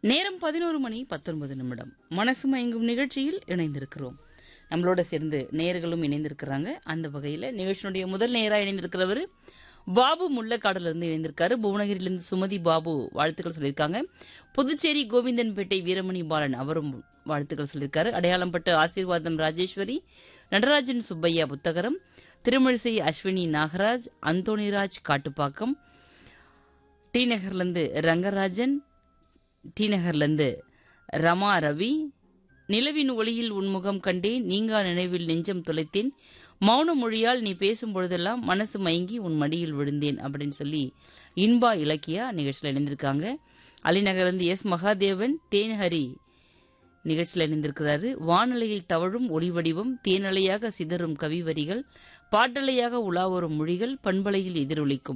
நேரம் பதினோரு மணி பத்தொன்பது நிமிடம் மனசு மயங்கும் நிகழ்ச்சியில் இணைந்திருக்கிறோம் நம்மளோட சேர்ந்து நேயர்களும் இணைந்திருக்கிறாங்க அந்த வகையில் நிகழ்ச்சியினுடைய முதல் நேராக இணைந்திருக்கிறவர் பாபு முள்ளக்காடுல இருந்து இணைந்திருக்காரு புவனகிரியிலிருந்து சுமதி பாபு வாழ்த்துக்கள் சொல்லியிருக்காங்க புதுச்சேரி கோவிந்தன்பேட்டை வீரமணி பாலன் அவரும் வாழ்த்துக்கள் சொல்லியிருக்காரு அடையாளம்பட்டு ஆசீர்வாதம் ராஜேஸ்வரி நடராஜன் சுப்பையா புத்தகரம் திருமழிசை அஸ்வினி நாகராஜ் அந்தோணிராஜ் காட்டுப்பாக்கம் டி நகர்லேருந்து ரங்கராஜன் டி நகர்லேருந்து ரமா ரவி நிலவின் ஒளியில் உன்முகம் கண்டேன் நீங்கா நினைவில் நெஞ்சம் தொலைத்தேன் மௌன மொழியால் நீ பேசும் பொழுதெல்லாம் மனசு மயங்கி உன் மடியில் விழுந்தேன் அப்படின்னு சொல்லி இன்பா இலக்கியா நிகழ்ச்சியில் இணைந்திருக்காங்க அலிநகர்லேருந்து எஸ் மகாதேவன் தேன்ஹரி நிகழ்ச்சியில் இணைந்திருக்கிறாரு வானலையில் தவழும் ஒளி வடிவம் தேனலையாக சிதறும் கவிவரிகள் பாட்டலையாக உலாவரும் மொழிகள் பண்பலையில் எதிரொலிக்கும்